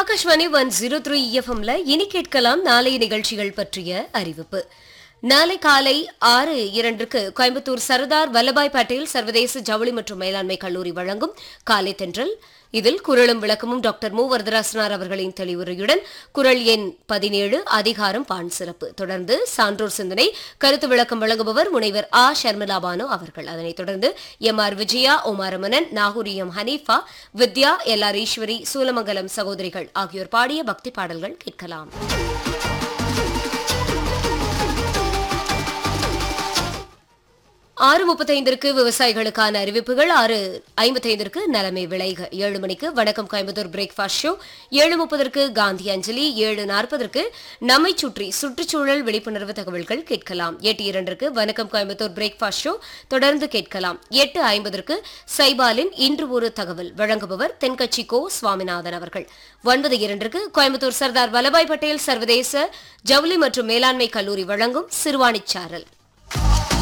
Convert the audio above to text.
Akashvani one zero three எஃப்எம்ல இனி கேட்கலாம் நாளைய நிகழ்ச்சிகள் பற்றிய அறிவிப்பு நாளை காலை ஆறு இரண்டுக்கு கோயம்புத்தூர் சர்தார் வல்லபாய் பட்டேல் சர்வதேச ஜவுளி மற்றும் மேலாண்மை கல்லூரி வழங்கும் காலை தென்றல் இதில் குரலும் விளக்கமும் டாக்டர் மு வரதராசனார் அவர்களின் தெளிவுரையுடன் குரல் எண் பதினேழு அதிகாரம் பான் சிறப்பு தொடர்ந்து சான்றோர் சிந்தனை கருத்து விளக்கம் வழங்குபவர் முனைவர் ஆ ஷர்மிளா பானு அவர்கள் அதனைத் தொடர்ந்து எம் ஆர் விஜயா உமாரமணன் நாகூரியம் ஹனீஃபா வித்யா எல் ஆர் ஈஸ்வரி சூலமங்கலம் சகோதரிகள் ஆகியோர் பாடிய பக்தி பாடல்கள் கேட்கலாம் ஆறு முப்பத்தைந்திற்கு விவசாயிகளுக்கான அறிவிப்புகள் ஆறு ஐம்பத்தைந்திற்கு நலமை விளைக ஏழு மணிக்கு வணக்கம் கோயம்புத்தூர் பிரேக்ஃபாஸ்ட் ஷோ ஏழு முப்பதற்கு காந்தி அஞ்சலி ஏழு நாற்பதற்கு நம்மை சுற்றி சுற்றுச்சூழல் விழிப்புணர்வு தகவல்கள் கேட்கலாம் எட்டு இரண்டிற்கு வணக்கம் கோயம்புத்தூர் பிரேக்ஃபாஸ்ட் ஷோ தொடர்ந்து கேட்கலாம் எட்டு ஐம்பதற்கு சைபாலின் இன்று ஒரு தகவல் வழங்குபவர் தென்கட்சி கோ சுவாமிநாதன் அவர்கள் ஒன்பது இரண்டிற்கு கோயம்புத்தூர் சர்தார் வல்லபாய் பட்டேல் சர்வதேச ஜவுளி மற்றும் மேலாண்மை கல்லூரி வழங்கும் சிறுவாணிச்சாரல்